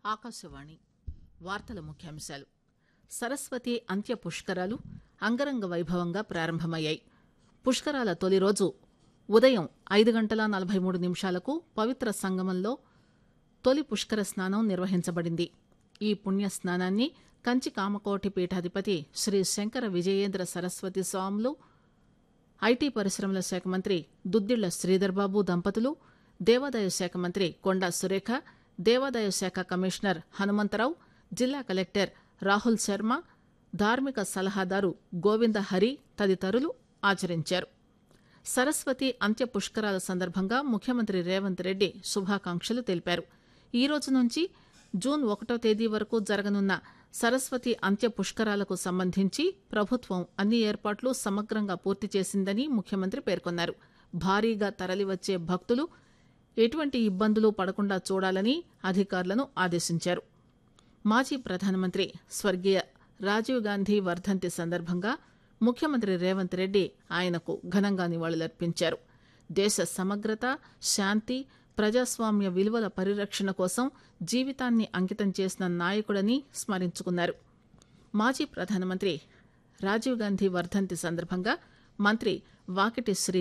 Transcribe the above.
ఆకాశవాణి వార్తల ముఖ్యాంశాలు సరస్వతి అంత్య పుష్కరాలు అంగరంగ వైభవంగా ప్రారంభమయ్యాయి పుష్కరాల తొలి రోజు ఉదయం ఐదు గంటల నలభై మూడు నిమిషాలకు పవిత్ర సంగమంలో తొలి పుష్కర స్నానం నిర్వహించబడింది ఈ పుణ్య స్నానాన్ని కంచి కామకోటి పీఠాధిపతి శ్రీ శంకర విజయేంద్ర సరస్వతి స్వాములు ఐటీ పరిశ్రమల శాఖ మంత్రి దుద్దిళ్ల శ్రీధర్బాబు దంపతులు దేవాదాయ శాఖ మంత్రి కొండా సురేఖ దేవాదాయ శాఖ కమిషనర్ హనుమంతరావు జిల్లా కలెక్టర్ రాహుల్ శర్మ ధార్మిక సలహాదారు గోవింద హరి తదితరులు ఆచరించారు సరస్వతి అంత్య పుష్కరాల సందర్భంగా ముఖ్యమంత్రి రేవంత్ రెడ్డి శుభాకాంక్షలు తెలిపారు ఈ రోజు నుంచి జూన్ ఒకటో తేదీ వరకు జరగనున్న సరస్వతి అంత్య పుష్కరాలకు సంబంధించి ప్రభుత్వం అన్ని ఏర్పాట్లు సమగ్రంగా పూర్తి చేసిందని ముఖ్యమంత్రి పేర్కొన్నారు భారీగా తరలివచ్చే భక్తులు ఎటువంటి ఇబ్బందులు పడకుండా చూడాలని అధికారులను ఆదేశించారు మాజీ ప్రధానమంత్రి స్వర్గీయ రాజీవ్ గాంధీ వర్ధంతి సందర్భంగా ముఖ్యమంత్రి రేవంత్ రెడ్డి ఆయనకు ఘనంగా నివాళులర్పించారు దేశ సమగ్రత శాంతి ప్రజాస్వామ్య విలువల పరిరక్షణ కోసం జీవితాన్ని అంకితం చేసిన నాయకుడని స్మరించుకున్నారు మాజీ ప్రధానమంత్రి రాజీవ్ గాంధీ వర్ధంతి సందర్భంగా మంత్రి వాకిటి శ్రీ